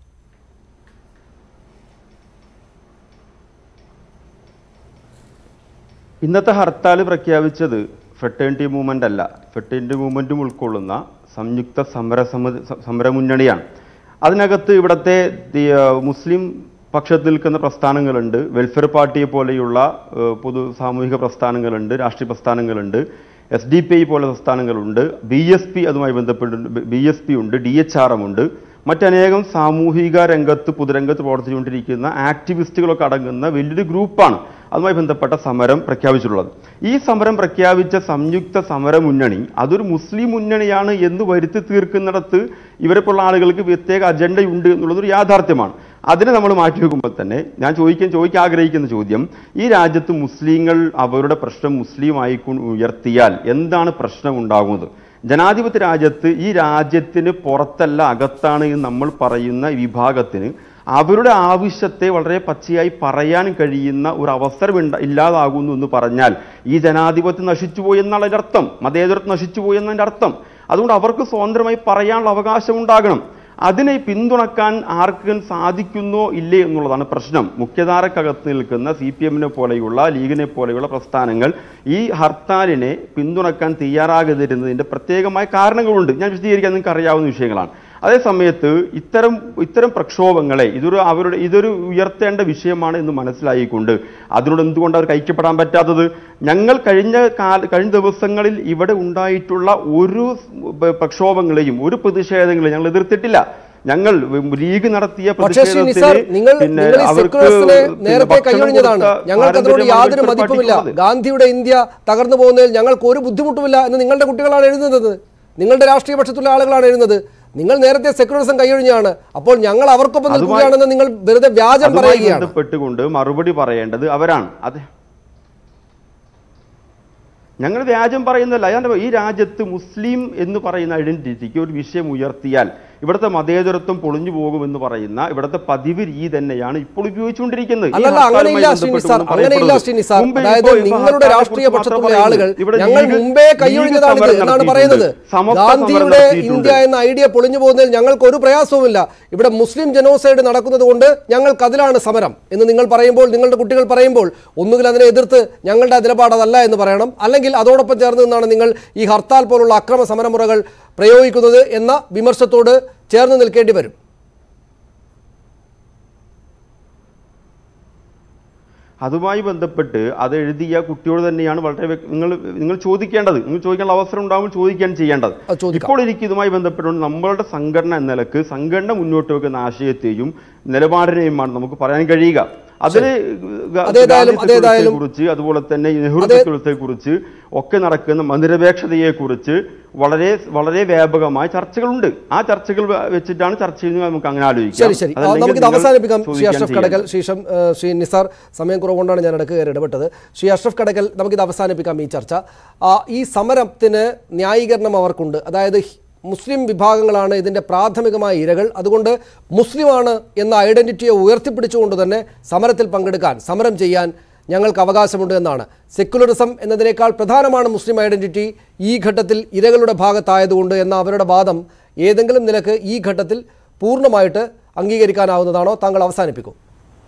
ഇന്നത്തെ ഹർത്താൽ പ്രഖ്യാപിച്ചത് ഫെട്ടേണിറ്റി മൂവ്മെന്റ് അല്ല ഫെട്ടേണിറ്റി മൂവ്മെന്റും ഉൾക്കൊള്ളുന്ന സംയുക്ത സമര സമിതി സ- സമരമുന്നണിയാണ് അതിനകത്ത് ഇവിടുത്തെ ദി- ആ, മുസ്ലിം പക്ഷത്ത് നിൽക്കുന്ന പ്രസ്ഥാനങ്ങളുണ്ട് വെൽഫെയർ പാർട്ടിയെ പോലെയുള്ള ഏഹ്, പൊതു സാമൂഹിക പ്രസ്ഥാനങ്ങളുണ്ട് രാഷ്ട്രീയ പ്രസ്ഥാനങ്ങളുണ്ട് എസ് ഡി പി ഐ പോലെ പ്രസ്ഥാനങ്ങളുണ്ട് ബി എസ് പി അതുമായി ബന്ധപ്പെട്ടുണ്ട് ബി എസ് പി ഉണ്ട് ഡി എച്ച് ആർ എം ഉണ്ട് മറ്റനേകം സാമൂഹിക രംഗത്ത് പൊതുരംഗത്ത് പ്രവർത്തിച്ചുകൊണ്ടിരിക്കുന്ന ആക്ടിവിസ്റ്റുകളൊക്കെ അടങ്ങുന്ന വലിയൊരു ഗ്രൂപ്പാണ് അതുമായി ബന്ധപ്പെട്ട സമരം പ്രഖ്യാപിച്ചിട്ടുള്ളത് ഈ സമരം പ്രഖ്യാപിച്ച സംയുക്ത സമര മുന്നണി അതൊരു മുസ്ലിം മുന്നണിയാണ് എന്ന് വരുത്തി തീർക്കുന്നിടത്ത് ഇവരെപ്പോലുള്ള ആളുകൾക്ക് പ്രത്യേക അജണ്ടയുണ്ട് എന്നുള്ളതൊരു യാഥാർത്ഥ്യമാണ് അതിനെ നമ്മൾ മാറ്റി വെക്കുമ്പോൾ തന്നെ ഞാൻ ചോദിക്കാൻ ചോദിക്കാൻ ആഗ്രഹിക്കുന്ന ചോദ്യം ഈ രാജ്യത്ത് മുസ്ലിങ്ങൾ അവരുടെ പ്രശ്നം മുസ്ലിമായി കൊ- ഉയർത്തിയാൽ എന്താണ് പ്രശ്നം ഉണ്ടാകുന്നത് ജനാധിപത്യ രാജ്യത്ത് ഈ രാജ്യത്തിന് പുറത്തല്ല അകത്താണ് എന്ന് നമ്മൾ പറയുന്ന വിഭാഗത്തിന് അവരുടെ ആവശ്യത്തെ വളരെ പച്ചയായി പറയാൻ കഴിയുന്ന ഒരു അവസരം ഇണ്ട- ഇല്ലാതാകുന്നു എന്ന് പറഞ്ഞാൽ ഈ ജനാധിപത്യം നശിച്ചുപോയി എന്നാണ് അതിൻ്റെ അർത്ഥം മതേതരത്വം നശിച്ചുപോയി എന്നതിൻ്റെ അർത്ഥം അതുകൊണ്ട് അവർക്ക് സ്വതന്ത്രമായി പറയാനുള്ള അവകാശം ഉണ്ടാകണം അതിനെ പിന്തുണക്കാൻ ആർക്കും സാധിക്കുന്നോ ഇല്ലേ എന്നുള്ളതാണ് പ്രശ്നം മുഖ്യധാരക്കകത്ത് നിൽക്കുന്ന സി പി എമ്മിനെ പോലെയുള്ള ലീഗിനെ പോലെയുള്ള പ്രസ്ഥാനങ്ങൾ ഈ ഹർത്താലിനെ പിന്തുണക്കാൻ തയ്യാറാകാതിരുന്നതിൻ്റെ പ്രത്യേകമായ കാരണങ്ങളുണ്ട് ഞാൻ വിശദീകരിക്കാൻ നിങ്ങൾക്ക് അറിയാവുന്ന വിഷയങ്ങളാണ് അതേ സമയത്ത് ഇത്തരം ഇത്തരം പ്രക്ഷോഭങ്ങളെ ഇതൊരു അവരുടെ ഇതൊരു ഉയർത്തേണ്ട വിഷയമാണ് എന്ന് മനസ്സിലായിക്കൊണ്ട് അതിനോട് എന്തുകൊണ്ട് അവർക്ക് ഐക്യപ്പെടാൻ പറ്റാത്തത് ഞങ്ങൾ കഴിഞ്ഞ കാല കഴിഞ്ഞ ദിവസങ്ങളിൽ ഇവിടെ ഉണ്ടായിട്ടുള്ള ഒരു പ- പ്രക്ഷോഭങ്ങളെയും ഒരു പ്രതിഷേധങ്ങളെയും ഞങ്ങൾ എതിർത്തിട്ടില്ല ഞങ്ങൾ ലീഗ് നടത്തിയ പക്ഷേ ശ്രീ നിസാർ പ്രതിഷേധത്തിന് നിങ്ങൾ പിന്നെ നിങ്ങൾ ഈ അവർക്ക് സെക്യുലറിസ്റ്റിനെ പിന്നെ നേരത്തെ ഭക്ഷണം കൈയൊഴിഞ്ഞതാണ് കൊടുത്ത ഞങ്ങൾക്ക് അതിനോട് പാരമ്പര്യമാണ് യാതൊരു ഇവർ മതിപ്പുമില്ല പഠിക്കുന്നത്. ഗാന്ധിയുടെ ഇന്ത്യ തകർന്നു പോകുന്നതിൽ ഞങ്ങൾക്ക് ഒരു ബുദ്ധിമുട്ടുമില്ല എന്ന് നിങ്ങളുടെ കുട്ടികളാണ് എഴുതുന്നത് നിങ്ങളുടെ രാഷ്ട്രീയ പക്ഷത്തുള്ള ആളുകളാണ് എഴുതുന്നത് നിങ്ങൾ നേരത്തെ സെക്യുലറിസം കൈയൊഴിഞ്ഞാണ് അപ്പോൾ ഞങ്ങൾ അവർക്കൊപ്പം അതുമായി- നിൽക്കുകയാണെന്ന് നിങ്ങൾ വെറുതെ വ്യാജം അതുമായി പറയുകയാണ് ബന്ധപ്പെട്ടുകൊണ്ട് മറുപടി പറയേണ്ടത് അവരാണ് അതെ ഞങ്ങൾ വ്യാജം പറയുന്നതല്ല ഞാൻ ഈ രാജ്യത്ത് മുസ്ലിം എന്ന് പറയുന്ന ഐഡന്റിറ്റിക്ക് ഒരു വിഷയം ഉയർത്തിയാൽ ഇവിടുത്തെ മതേതരത്വം പൊളിഞ്ഞു പോകുമെന്ന് പറയുന്ന ഇവിടുത്തെ പതിവ് രീതി തന്നെയാണ് ഇപ്പോൾ ഉപയോഗിച്ചുകൊണ്ടിരിക്കുന്നത് ഈ അല്ലല്ല അങ്ങനെയില്ല ഹർത്താലുമായി ശ്രീ നിസാർ ബന്ധപ്പെട്ടുകൊണ്ട് അങ്ങനെയില്ല പറയപ്പെടുന്നത്. ശ്രീ നിസാർ മുമ്പ് അതായത് ഇപ്പോൾ- ഇപ്പോൾ നിങ്ങളുടെ ഹർത്താലിനെ രാഷ്ട്രീയ കുറിച്ച് മാത്രം പക്ഷത്തുള്ള ആളുകൾ പറയുന്നു. ഇവിടെ ഞങ്ങൾ ലീഗ്- മുമ്പേ ലീഗ് കൈയൊഴിഞ്ഞതാണിത് സമരം എന്നാണ് നടത്തിയിട്ടുണ്ട്. പറയുന്നത് സമസ്ത സമരം ഗാന്ധിയുടെ നടത്തിയിട്ടുണ്ട്. ഇന്ത്യ എന്ന ഐഡിയ പൊളിഞ്ഞു പോകുന്നതിൽ ഞങ്ങൾക്ക് ഒരു പ്രയാസവുമില്ല ഇവിടെ മുസ്ലിം ജനോസൈഡ് നടക്കുന്നത് കൊണ്ട് ഞങ്ങൾക്ക് അതിലാണ് സമരം എന്ന് നിങ്ങൾ പറയുമ്പോൾ നിങ്ങളുടെ കുട്ടികൾ പറയുമ്പോൾ ഒന്നുകിൽ അതിനെ എതിർത്ത് ഞങ്ങളുടെ നിലപാട് അതല്ല എന്ന് പറയണം അല്ലെങ്കിൽ അതോടൊപ്പം ചേർന്ന് നിന്നാണ് നിങ്ങൾ ഈ ഹർത്താൽ പോലുള്ള അക്രമ സമരമുറകൾ പ്രയോഗിക്കുന്നത് എന്ന വിമർശത്തോട് ചേർന്ന് നിൽക്കേണ്ടി വരും അതുമായി ബന്ധപ്പെട്ട് അത് എഴുതിയ കുട്ടിയോട് തന്നെയാണ് വളരെ വ്യക്ത- നിങ്ങൾ നിങ്ങൾ ചോദിക്കേണ്ടത് നിങ്ങൾ ചോദിക്കാനുള്ള അവസരം ഉണ്ടാകുമ്പോൾ ചോദിക്കാൻ ചെയ്യേണ്ടത് അത് ചോദിക്കാം. ഇപ്പോൾ എനിക്ക് ഇതുമായി ബന്ധപ്പെട്ടുകൊണ്ട് നമ്മളുടെ സംഘടന എന്ന നിലക്ക് സംഘടന മുന്നോട്ട് വെക്കുന്ന ആശയത്തെയും നിലപാടിനെയുമാണ് നമുക്ക് പറയാൻ കഴിയുക അതിന് അതേതായാലും- അതേതായാലും- കുറിച്ച് അതുപോലെ തന്നെ നെഹ്റു അതേ- സെക്യൂരിറ്റിയെ കുറിച്ച് ഒക്കെ നടക്കുന്ന മതനിരപേക്ഷതയെ കുറിച്ച് വളരെ വളരെ വ്യാപകമായ ചർച്ചകളുണ്ട് ആ ചർച്ചകൾ വ- വെച്ചിട്ടാണ് ചർച്ച ചെയ്യുന്നത് നമുക്ക് അങ്ങനെ ആലോചിക്കാം ശരി ശരി ആ, അതല്ലെങ്കിൽ നമുക്കിത് നിങ്ങൾ അവസാനിപ്പിക്കാം ശ്രീ ചോദിക്കാൻ അഷ്റഫ് ചെയ്യേണ്ടത്. കടകൽ ശ്രീ ഷം- ഏ, ശ്രീ നിസാർ സമയം കുറവുകൊണ്ടാണ് ഞാൻ ഇടയ്ക്ക് കയറി ഇടപെട്ടത് ശ്രീ അഷ്റഫ് കടകൽ നമുക്കിത് അവസാനിപ്പിക്കാം ഈ ചർച്ച ആ, ഈ സമരത്തിന് ന്യായീകരണം അവർക്കുണ്ട് അതായത് ഹി- മുസ്ലിം വിഭാഗങ്ങളാണ് ഇതിൻ്റെ പ്രാഥമികമായ ഇരകൾ അതുകൊണ്ട് മുസ്ലിമാണ് എന്ന ഐഡന്റിറ്റിയെ ഉയർത്തിപ്പിടിച്ചുകൊണ്ട് തന്നെ സമരത്തിൽ പങ്കെടുക്കാൻ സമരം ചെയ്യാൻ ഞങ്ങൾക്ക് അവകാശമുണ്ട് എന്നാണ് സെക്യുലറിസം എന്നതിനേക്കാൾ പ്രധാനമാണ് മുസ്ലിം ഐഡന്റിറ്റി ഈ ഘട്ടത്തിൽ ഇരകളുടെ ഭാഗത്തായതുകൊണ്ട് എന്ന അവരുടെ വാദം ഏതെങ്കിലും നിലക്ക് ഈ ഘട്ടത്തിൽ പൂർണ്ണമായിട്ട് അംഗീകരിക്കാനാവുന്നതാണോ താങ്കൾ അവസാനിപ്പിക്കും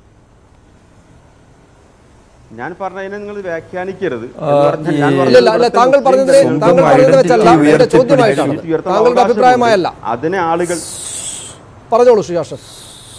ഞാൻ പറഞ്ഞതിനെ നിങ്ങൾ വ്യാഖ്യാനിക്കരുത് ആ, എന്ന് പറഞ്ഞാൽ ഞാൻ ഈ- പറഞ്ഞത് ഇല്ലല്ല അല്ല ഇവിടുത്തെ താങ്കൾ മുസ്ലിം പറഞ്ഞതിനെ സ്വന്തം താങ്കൾ പറയുന്നത് വെച്ചല്ല identity എന്റെ ഉയർത്തിപ്പിടിച്ച് ചോദ്യമായിട്ടാണ് ഉയർത്താൻ താങ്കളുടെ അവകാശമുണ്ട്. അഭിപ്രായമായല്ല അതിനെ ആളുകൾ പറഞ്ഞോളൂ ശ്രീ അഷ്റഫ്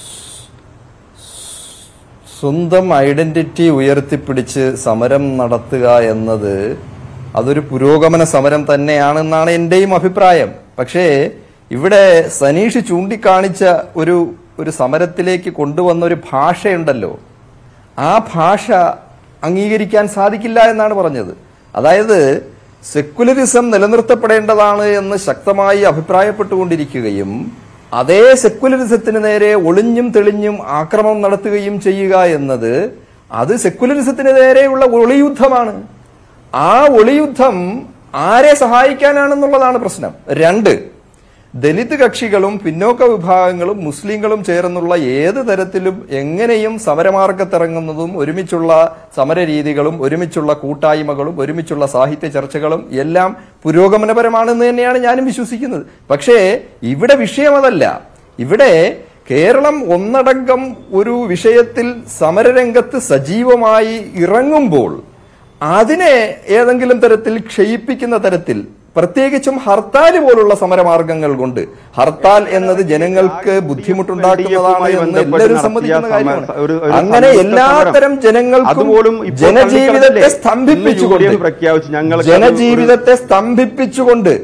സ്വന്തം ഐഡന്റിറ്റി ഉയർത്തിപ്പിടിച്ച് സമരം നടത്തുക എന്നത് അതൊരു പുരോഗമന സമരം തന്നെയാണെന്നാണ് എന്റെയും അഭിപ്രായം പക്ഷേ ഇവിടെ സനീഷ് ചൂണ്ടിക്കാണിച്ച ഒരു ഒരു സമരത്തിലേക്ക് കൊണ്ടുവന്ന ഒരു ഭാഷയുണ്ടല്ലോ ആ ഭാഷ അംഗീകരിക്കാൻ സാധിക്കില്ല എന്നാണ് പറഞ്ഞത് അതായത് സെക്കുലറിസം നിലനിർത്തപ്പെടേണ്ടതാണ് എന്ന് ശക്തമായി അഭിപ്രായപ്പെട്ടുകൊണ്ടിരിക്കുകയും അതേ സെക്കുലറിസത്തിന് നേരെ ഒളിഞ്ഞും തെളിഞ്ഞും ആക്രമണം നടത്തുകയും ചെയ്യുക എന്നത് അത് സെക്കുലറിസത്തിന് നേരെയുള്ള ഒളിയുദ്ധമാണ് ആ ഒളിയുദ്ധം ആരെ സഹായിക്കാനാണെന്നുള്ളതാണ് പ്രശ്നം രണ്ട് ദലിത് കക്ഷികളും പിന്നോക്ക വിഭാഗങ്ങളും മുസ്ലിങ്ങളും ചേർന്നുള്ള ഏത് തരത്തിലും എങ്ങനെയും സമരമാർഗത്തിറങ്ങുന്നതും ഒരുമിച്ചുള്ള സമരരീതികളും ഒരുമിച്ചുള്ള കൂട്ടായ്മകളും ഒരുമിച്ചുള്ള സാഹിത്യ ചർച്ചകളും എല്ലാം പുരോഗമനപരമാണെന്ന് തന്നെയാണ് ഞാനും വിശ്വസിക്കുന്നത് പക്ഷേ ഇവിടെ വിഷയം അതല്ല ഇവിടെ കേരളം ഒന്നടങ്കം ഒരു വിഷയത്തിൽ സമരരംഗത്ത് സജീവമായി ഇറങ്ങുമ്പോൾ അതിനെ ഏതെങ്കിലും തരത്തിൽ ക്ഷയിപ്പിക്കുന്ന തരത്തിൽ പ്രത്യേകിച്ചും ഹർത്താൽ പോലുള്ള സമരമാർഗങ്ങൾ കൊണ്ട് ഹർത്താൽ എന്നത് ജനങ്ങൾക്ക് ബുദ്ധിമുട്ടുണ്ടാക്കുന്നതാണ് എന്ന് എല്ലാവരും സമ്മതിക്കുന്ന കാര്യമാണ് അങ്ങനെ എല്ലാത്തരം ജനങ്ങൾക്കും അതുപോലും ഇപ്പോൾ ജനജീവിതത്തെ കണ്ടിട്ടില്ലേ? ഇന്ന് യു ഡി സ്തംഭിപ്പിച്ചുകൊണ്ട് എഫ് പ്രഖ്യാപിച്ചു ഞങ്ങൾ ജനജീവിതത്തെ സ്തംഭിപ്പിച്ചുകൊണ്ട്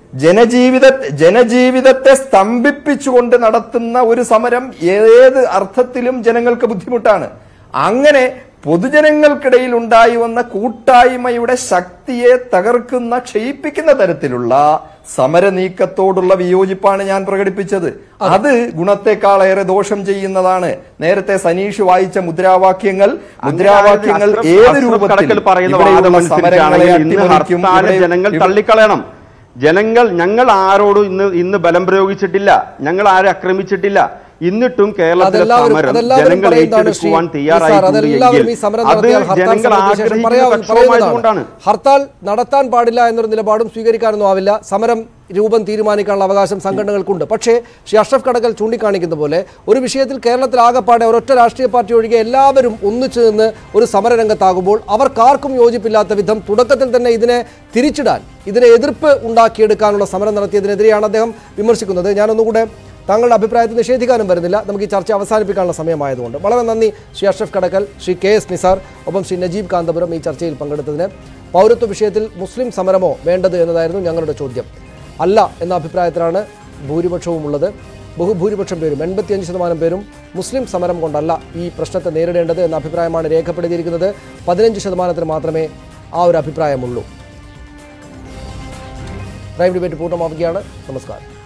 ജനജീവിത ജനജീവിതത്തെ സ്തംഭിപ്പിച്ചുകൊണ്ട് നടത്തുന്ന ഒരു സമരം ഏത് അർത്ഥത്തിലും ജനങ്ങൾക്ക് ബുദ്ധിമുട്ടാണ് അങ്ങനെ പൊതുജനങ്ങൾക്കിടയിൽ ഉണ്ടായി വന്ന കൂട്ടായ്മയുടെ ശക്തിയെ തകർക്കുന്ന ക്ഷയിപ്പിക്കുന്ന തരത്തിലുള്ള സമര നീക്കത്തോടുള്ള വിയോജിപ്പാണ് ഞാൻ പ്രകടിപ്പിച്ചത് അത് ഗുണത്തെക്കാളേറെ ദോഷം ചെയ്യുന്നതാണ് നേരത്തെ സനീഷ് വായിച്ച മുദ്രാവാക്യങ്ങൾ മുദ്രാവാക്യങ്ങൾ അഷ്റഫ്- ഏത് അഷ്റഫ് രൂപത്തിൽ കടക്കൽ പറയുന്ന ഇവിടെയുള്ള വാദം സമരങ്ങളെ അനുസരിച്ചാണെങ്കിൽ ഇന്ന് അട്ടിമറിക്കും, ഹർത്താല് ഇവിടെ- ജനങ്ങൾ ഇവിടെ- തള്ളിക്കളയണം ജനങ്ങൾ ഞങ്ങൾ ആരോടും ഇന്ന് ഇന്ന് ബലം പ്രയോഗിച്ചിട്ടില്ല ഞങ്ങൾ ആരെ ആക്രമിച്ചിട്ടില്ല എന്നിട്ടും കേരളത്തിലെ അതെല്ലാവരും- സമരം അതെല്ലാവരും ജനങ്ങൾ പറയുന്നതാണ് ശ്രീ ഏറ്റെടുക്കുവാൻ നിസാർ. അതെല്ലാവരും ഈ തയ്യാറായിട്ടുണ്ടെങ്കിൽ സമരം അത് നടത്തിയാൽ ഹർത്താൽ ജനങ്ങൾ സമരത്തിന് ശേഷം ആഗ്രഹിക്കുന്ന പറയാവുന്ന- പ്രക്ഷോഭമായതുകൊണ്ടാണ് പറയുന്നതാണ്. ഹർത്താൽ നടത്താൻ പാടില്ല എന്നൊരു നിലപാടും സ്വീകരിക്കാനൊന്നും ആവില്ല സമരം രൂപം തീരുമാനിക്കാനുള്ള അവകാശം സംഘടനകൾക്കുണ്ട് പക്ഷേ ശ്രീ അഷ്റഫ് കടക്കൽ ചൂണ്ടിക്കാണിക്കുന്ന പോലെ ഒരു വിഷയത്തിൽ കേരളത്തിൽ ആകപ്പാടെ ഒരൊറ്റ രാഷ്ട്രീയ പാർട്ടി ഒഴികെ എല്ലാവരും ഒന്നിച്ചു നിന്ന് ഒരു സമരരംഗത്താകുമ്പോൾ അവർക്കാർക്കും യോജിപ്പില്ലാത്ത വിധം തുടക്കത്തിൽ തന്നെ ഇതിനെ തിരിച്ചിടാൻ ഇതിനെ എതിർപ്പ് ഉണ്ടാക്കിയെടുക്കാനുള്ള സമരം നടത്തിയതിനെതിരെയാണ് അദ്ദേഹം വിമർശിക്കുന്നത് ഞാനൊന്നുകൂടെ താങ്കളുടെ അഭിപ്രായത്തിൽ നിഷേധിക്കാനും വരുന്നില്ല നമുക്ക് ഈ ചർച്ച അവസാനിപ്പിക്കാനുള്ള സമയമായതുകൊണ്ട് വളരെ നന്ദി ശ്രീ അഷ്റഫ് കടക്കൽ ശ്രീ കെ എസ് നിസാർ ഒപ്പം ശ്രീ നജീബ് കാന്തപുരം ഈ ചർച്ചയിൽ പങ്കെടുത്തതിന് പൗരത്വ വിഷയത്തിൽ മുസ്ലിം സമരമോ വേണ്ടത് എന്നതായിരുന്നു ഞങ്ങളുടെ ചോദ്യം അല്ല എന്ന അഭിപ്രായത്തിലാണ് ഭൂരിപക്ഷവും ഉള്ളത് ബഹുഭൂരിപക്ഷം പേരും എൺപത്തിയഞ്ച് ശതമാനം പേരും മുസ്ലിം സമരം കൊണ്ടല്ല ഈ പ്രശ്നത്തെ നേരിടേണ്ടത് എന്ന അഭിപ്രായമാണ് രേഖപ്പെടുത്തിയിരിക്കുന്നത് പതിനഞ്ച് ശതമാനത്തിന് മാത്രമേ ആ ഒരു അഭിപ്രായമുള്ളൂ പ്രൈം ഡിബേറ്റ് പൂർണ്ണമാവുകയാണ് നമസ്കാരം